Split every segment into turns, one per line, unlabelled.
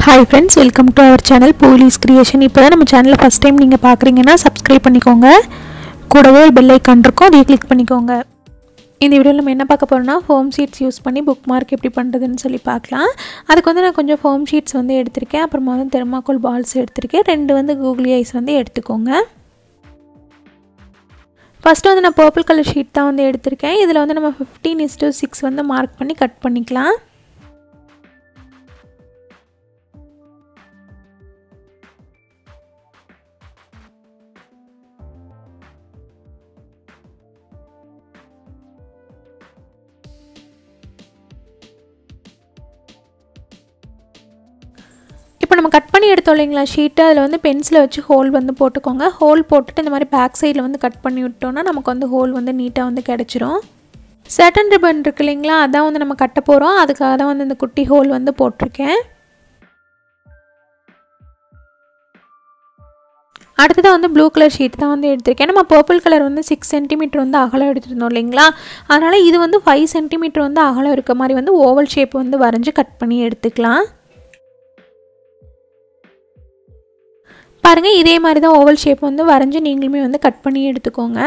hi friends welcome to our channel police creation இப்போ தான் நம்ம சேனலில் ஃபஸ்ட் டைம் நீங்கள் பார்க்குறீங்கன்னா சப்ஸ்கிரைப் பண்ணிக்கோங்க கூடவே ஒரு பெல் ஐக்கான் இருக்கும் அதையும் கிளிக் பண்ணிக்கோங்க இந்த வீடியோவில் நம்ம என்ன பார்க்க போகிறோம்னா ஃபோம் ஷீட்ஸ் யூஸ் பண்ணி புக் மார்க் எப்படி பண்ணுறதுன்னு சொல்லி பார்க்கலாம் அதுக்கு வந்து நான் கொஞ்சம் ஃபோம் ஷீட்ஸ் வந்து எடுத்திருக்கேன் அப்புறமா வந்து தெர்மாக்கோல் பால்ஸ் எடுத்திருக்கேன் ரெண்டு வந்து கூகுளி ஐஸ் வந்து எடுத்துக்கோங்க ஃபஸ்ட்டு வந்து நான் பர்பிள் கலர் ஷீட் தான் வந்து எடுத்திருக்கேன் இதில் வந்து நம்ம ஃபிஃப்டீன் இஸ் டூ சிக்ஸ் வந்து மார்க் பண்ணி கட் பண்ணிக்கலாம் இப்போ நம்ம கட் பண்ணி எடுத்தோம் இல்லைங்களா ஷீட்டை அதில் வந்து பென்சிலை வச்சு ஹோல் வந்து போட்டுக்கோங்க ஹோல் போட்டுட்டு இந்த மாதிரி பேக் சைடில் வந்து கட் பண்ணி விட்டோம்னா நமக்கு வந்து ஹோல் வந்து நீட்டாக வந்து கிடச்சிரும் சட்டன் ரிப்பன் இருக்கு இல்லைங்களா அதான் வந்து நம்ம கட்ட போகிறோம் அதுக்காக தான் வந்து இந்த குட்டி ஹோல் வந்து போட்டிருக்கேன் அடுத்ததாக வந்து ப்ளூ கலர் ஷீட் தான் வந்து எடுத்திருக்கேன் நம்ம பர்பிள் கலர் வந்து சிக்ஸ் சென்டிமீட்டர் வந்து அகலம் எடுத்துருந்தோம் இல்லைங்களா அதனால் இது வந்து ஃபைவ் சென்டிமீட்டர் வந்து அகலம் இருக்க மாதிரி வந்து ஓவல் ஷேப் வந்து வரைஞ்சி கட் பண்ணி எடுத்துக்கலாம் பாருங்கள் இதே மாதிரி தான் ஓவல் ஷேப் வந்து வரைஞ்சி நீங்களுமே வந்து கட் பண்ணி எடுத்துக்கோங்க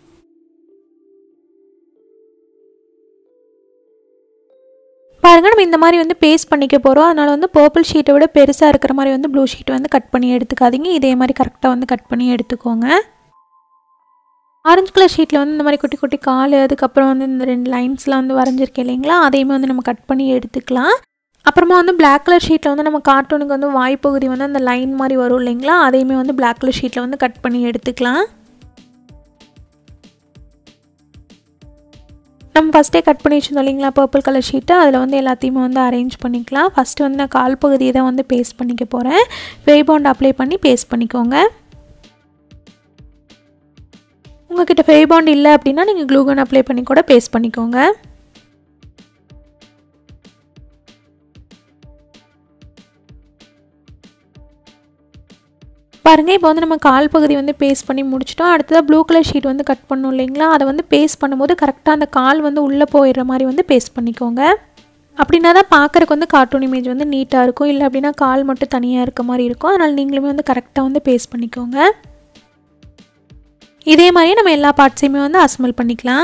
பாருங்கள் நம்ம இந்த மாதிரி வந்து பேஸ்ட் பண்ணிக்க போகிறோம் அதனால் வந்து பர்பிள் ஷீட்டை விட பெருசாக இருக்கிற மாதிரி வந்து ப்ளூ ஷீட் வந்து கட் பண்ணி எடுத்துக்காதீங்க இதே மாதிரி கரெக்டாக வந்து கட் பண்ணி எடுத்துக்கோங்க ஆரஞ்சு கலர் ஷீட்டில் வந்து இந்த மாதிரி குட்டி குட்டி கால் அதுக்கப்புறம் வந்து இந்த ரெண்டு லைன்ஸ்லாம் வந்து வரைஞ்சிருக்கேன் இல்லைங்களா அதையுமே வந்து நம்ம கட் பண்ணி எடுத்துக்கலாம் அப்புறமா வந்து பிளாக் கலர் ஷீட்டில் வந்து நம்ம கார்ட்டூனுக்கு வந்து வாய்ப்பகுதி வந்து அந்த லைன் மாதிரி வரும் இல்லைங்களா அதையுமே வந்து பிளாக் கலர் ஷீட்டில் வந்து கட் பண்ணி எடுத்துக்கலாம் நம்ம ஃபஸ்ட்டே கட் பண்ணி வச்சுருந்தோம் இல்லைங்களா பர்பிள் கலர் ஷீட்டு அதில் வந்து எல்லாத்தையுமே வந்து அரேஞ்ச் பண்ணிக்கலாம் ஃபஸ்ட்டு வந்து நான் கால் பகுதியை தான் வந்து பேஸ்ட் பண்ணிக்க போகிறேன் ஃபேபாண்ட் அப்ளை பண்ணி பேஸ்ட் பண்ணிக்கோங்க உங்ககிட்ட ஃபேபாண்ட் இல்லை அப்படின்னா நீங்கள் க்ளூகன் அப்ளை பண்ணி கூட பேஸ்ட் பண்ணிக்கோங்க பாருங்கள் இப்போ வந்து நம்ம கால் பகுதி வந்து பேஸ்ட் பண்ணி முடிச்சிட்டோம் அடுத்ததாக ப்ளூ கலர் ஷீட் வந்து கட் பண்ணோம் இல்லைங்களா அதை வந்து பேஸ்ட் பண்ணும்போது கரெக்டாக அந்த கால் வந்து உள்ளே போயிடுற மாதிரி வந்து பேஸ்ட் பண்ணிக்கோங்க அப்படின்னா தான் பார்க்குறக்கு வந்து கார்ட்டூன் இமேஜ் வந்து நீட்டாக இருக்கும் இல்லை அப்படின்னா கால் மட்டும் தனியாக இருக்க மாதிரி இருக்கும் அதனால் நீங்களுமே வந்து கரெக்டாக வந்து பேஸ்ட் பண்ணிக்கோங்க இதே மாதிரியே நம்ம எல்லா பார்ட்ஸையுமே வந்து அசம்பிள் பண்ணிக்கலாம்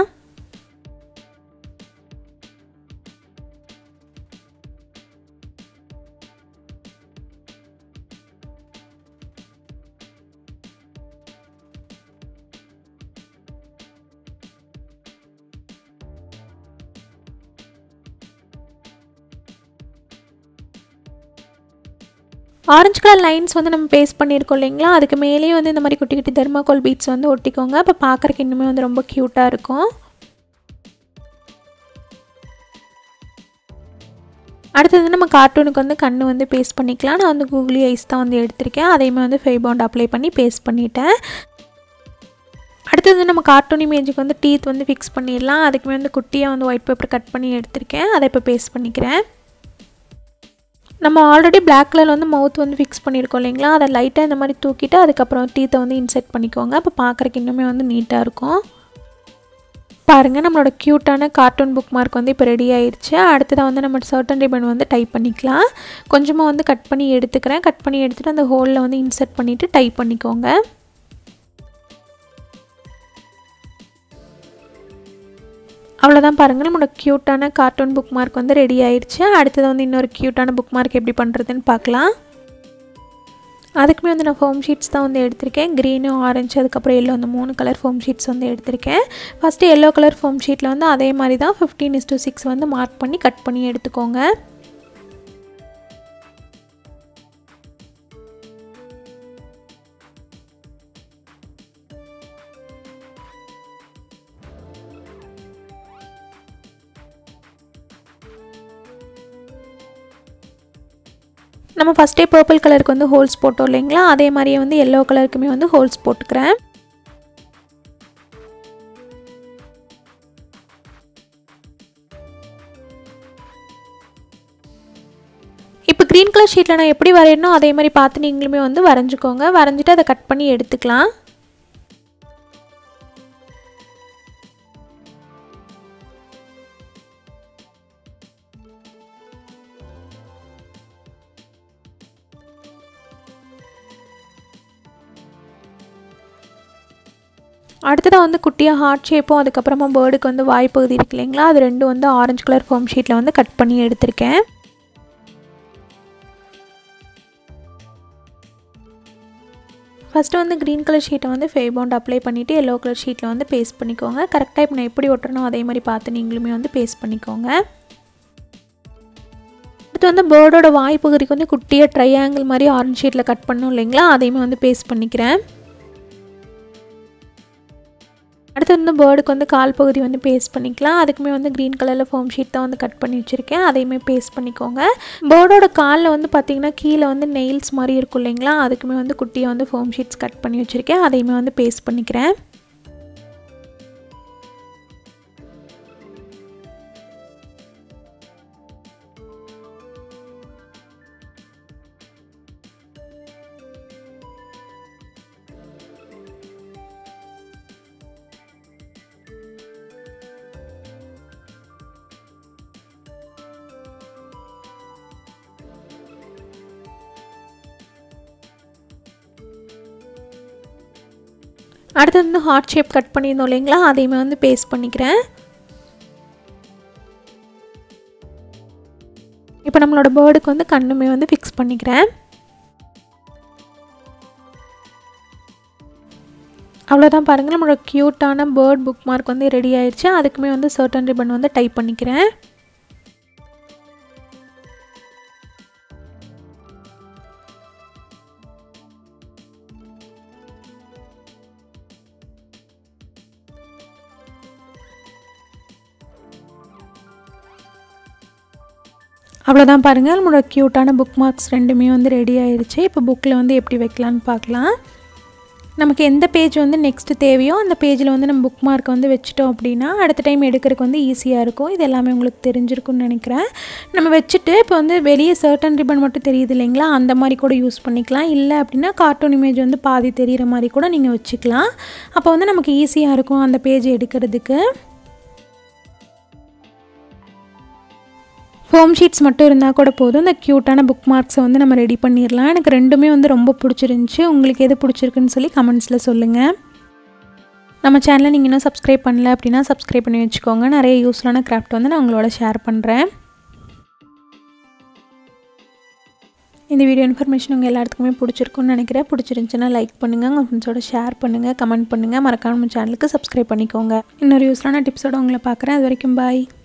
ஆரஞ்சு கலர் லைன்ஸ் வந்து நம்ம பேஸ்ட் பண்ணியிருக்கோம் இல்லைங்களா அதுக்கு மேலேயே வந்து இந்த மாதிரி குட்டி குட்டி தெர்மாக்கோல் பீட்ஸ் வந்து ஒட்டிக்கோங்க அப்போ பார்க்குறக்கு இன்னுமே வந்து ரொம்ப க்யூட்டாக இருக்கும் அடுத்தது நம்ம கார்ட்டூனுக்கு வந்து கண் வந்து பேஸ்ட் பண்ணிக்கலாம் நான் வந்து கூகுளி ஐஸ் தான் வந்து எடுத்திருக்கேன் அதையுமே வந்து ஃபைபாண்ட் அப்ளை பண்ணி பேஸ்ட் பண்ணிட்டேன் அடுத்தது நம்ம கார்ட்டூன் இமேஜுக்கு வந்து டீத் வந்து ஃபிக்ஸ் பண்ணிடலாம் அதுக்குமே வந்து குட்டியாக வந்து ஒயிட் பேப்பர் கட் பண்ணி எடுத்திருக்கேன் அதை இப்போ பேஸ்ட் பண்ணிக்கிறேன் நம்ம ஆல்ரெடி பிளாக் கலர் வந்து மவுத் வந்து ஃபிக்ஸ் பண்ணியிருக்கோம் இல்லைங்களா அதை லைட்டாக இந்த மாதிரி தூக்கிட்டு அதுக்கப்புறம் டீத்தை வந்து இன்செர்ட் பண்ணிக்கோங்க அப்போ பார்க்குறக்கு இன்னுமே வந்து நீட்டாக இருக்கும் பாருங்கள் நம்மளோட க்யூட்டான கார்ட்டூன் புக் மார்க் வந்து இப்போ ரெடி ஆயிடுச்சு அடுத்ததாக வந்து நம்ம சர்டன் ரிபன் வந்து டைப் பண்ணிக்கலாம் கொஞ்சமாக வந்து கட் பண்ணி எடுத்துக்கிறேன் கட் பண்ணி எடுத்துகிட்டு அந்த ஹோலில் வந்து இன்செர்ட் பண்ணிவிட்டு டைப் பண்ணிக்கோங்க அவ்வளோதான் பாருங்கள் நம்மளோட க்யூட்டான கார்ட்டூன் புக் மார்க் வந்து ரெடி ஆயிடுச்சு அடுத்தது வந்து இன்னொரு க்யூட்டான புக் மார்க் எப்படி பண்ணுறதுன்னு பார்க்கலாம் அதுக்குமே வந்து நான் ஃபோம் ஷீட்ஸ் தான் வந்து எடுத்திருக்கேன் க்ரீனு ஆரஞ்சு அதுக்கப்புறம் எல்லோ அந்த மூணு கலர் ஃபோம் ஷீட்ஸ் வந்து எடுத்திருக்கேன் ஃபஸ்ட்டு எல்லோ கலர் ஃபோம் ஷீட்டில் வந்து அதே மாதிரி தான் ஃபிஃப்டீன் இஸ் டூ சிக்ஸ் வந்து மார்க் பண்ணி கட் பண்ணி எடுத்துக்கோங்க நம்ம ஃபஸ்ட்டே பர்பிள் கலருக்கு வந்து ஹோல்ஸ் போட்டோம் இல்லைங்களா அதே மாதிரியே வந்து எல்லோ கலருக்குமே வந்து ஹோல்ஸ் போட்டுக்கிறேன் இப்போ க்ரீன் கலர் ஷீட்டில் நான் எப்படி வரையணும் அதே மாதிரி பார்த்து நீங்களுமே வந்து வரைஞ்சிக்கோங்க வரைஞ்சிட்டு அதை கட் பண்ணி எடுத்துக்கலாம் அடுத்ததாக வந்து குட்டியாக ஹார்ட் ஷேப்பும் அதுக்கப்புறமா பேர்டுக்கு வந்து வாய்ப்பகுதி இருக்கு இல்லைங்களா அது ரெண்டும் வந்து ஆரஞ்சு கலர் ஃபோம் ஷீட்டில் வந்து கட் பண்ணி எடுத்திருக்கேன் ஃபஸ்ட்டு வந்து க்ரீன் கலர் ஷீட்டை வந்து ஃபேபவுண்ட் அப்ளை பண்ணிவிட்டு எல்லோ கலர் ஷீட்டில் வந்து பேஸ்ட் பண்ணிக்கோங்க கரெக்டாக இப்போ நான் எப்படி ஒட்டுறனோ அதே மாதிரி பார்த்து நீங்களுமே வந்து பேஸ்ட் பண்ணிக்கோங்க அடுத்து வந்து பேர்டோட வாய்ப்பகுதிக்கு வந்து குட்டியாக ட்ரையாங்கிள் மாதிரி ஆரஞ்சு ஷீட்டில் கட் பண்ணோம் இல்லைங்களா அதையுமே வந்து பேஸ்ட் பண்ணிக்கிறேன் அடுத்து வந்து பேர்டுக்கு வந்து கால் பகுதி வந்து பேஸ்ட் பண்ணிக்கலாம் அதுக்குமே வந்து க்ரீன் கலரில் ஃபோம் ஷீட் தான் வந்து கட் பண்ணி வச்சுருக்கேன் அதையுமே பேஸ்ட் பண்ணிக்கோங்க பேர்டோட காலில் வந்து பார்த்திங்கன்னா கீழே வந்து நெயில்ஸ் மாதிரி இருக்கும் இல்லைங்களா அதுக்குமே வந்து குட்டியை வந்து ஃபோம் ஷீட்ஸ் கட் பண்ணி வச்சுருக்கேன் அதையுமே வந்து பேஸ்ட் பண்ணிக்கிறேன் அடுத்து வந்து ஹார்ட் ஷேப் கட் பண்ணியிருந்தோம் இல்லைங்களா அதையுமே வந்து பேஸ்ட் பண்ணிக்கிறேன் இப்போ நம்மளோட பேர்டுக்கு வந்து கண்ணுமே வந்து ஃபிக்ஸ் பண்ணிக்கிறேன் அவ்வளோதான் பாருங்கள் நம்மளோட க்யூட்டான பேர்ட் புக் மார்க் வந்து ரெடி ஆயிடுச்சு அதுக்குமே வந்து சர்டன் ரிப்பன் வந்து டைப் பண்ணிக்கிறேன் அவ்வளோதான் பாருங்கள் நம்மளோட க்யூட்டான புக் மார்க்ஸ் ரெண்டுமே வந்து ரெடி ஆயிடுச்சு இப்போ புக்கில் வந்து எப்படி வைக்கலான்னு பார்க்கலாம் நமக்கு எந்த பேஜ் வந்து நெக்ஸ்ட்டு தேவையோ அந்த பேஜில் வந்து நம்ம புக் மார்க்கை வந்து வச்சுட்டோம் அப்படின்னா அடுத்த டைம் எடுக்கிறதுக்கு வந்து ஈஸியாக இருக்கும் இது எல்லாமே உங்களுக்கு தெரிஞ்சிருக்கும்னு நினைக்கிறேன் நம்ம வச்சுட்டு இப்போ வந்து வெளியே சர்டன் ரிப்பன் மட்டும் தெரியுது இல்லைங்களா அந்த மாதிரி கூட யூஸ் பண்ணிக்கலாம் இல்லை அப்படின்னா கார்ட்டூன் இமேஜ் வந்து பாதி தெரிகிற மாதிரி கூட நீங்கள் வச்சுக்கலாம் அப்போ வந்து நமக்கு ஈஸியாக இருக்கும் அந்த பேஜ் எடுக்கிறதுக்கு ஃபோம் ஷீட்ஸ் மட்டும் இருந்தால் கூட போதும் இந்த க்யூட்டான புக் மார்க்ஸை வந்து நம்ம ரெடி பண்ணிடலாம் எனக்கு ரெண்டுமே வந்து ரொம்ப பிடிச்சிருந்துச்சி உங்களுக்கு எது பிடிச்சிருக்குன்னு சொல்லி கமெண்ட்ஸில் சொல்லுங்கள் நம்ம சேனலை நீங்கள் இன்னும் சப்ஸ்கிரைப் பண்ணல அப்படின்னா சப்ஸ்கிரைப் பண்ணி வச்சுக்கோங்க நிறைய யூஸ்ஃபுல்லான கிராஃப்ட் வந்து நான் உங்களோட ஷேர் பண்ணுறேன் இந்த வீடியோ இன்ஃபர்மேஷன் உங்கள் எல்லாத்துக்குமே பிடிச்சிருக்குன்னு நினைக்கிறேன் பிடிச்சிருந்துச்சுன்னா லைக் பண்ணுங்கள் உங்கள் ஃப்ரெண்ட்ஸோட ஷேர் பண்ணுங்கள் கமெண்ட் பண்ணுங்கள் மறக்காம நம்ம சேனலுக்கு சப்ஸ்கிரைப் பண்ணிக்கோங்க இன்னொரு யூஸ்ஃபுல்லான டிப்ஸோட உங்களை பார்க்குறேன் அது வரைக்கும் பாய்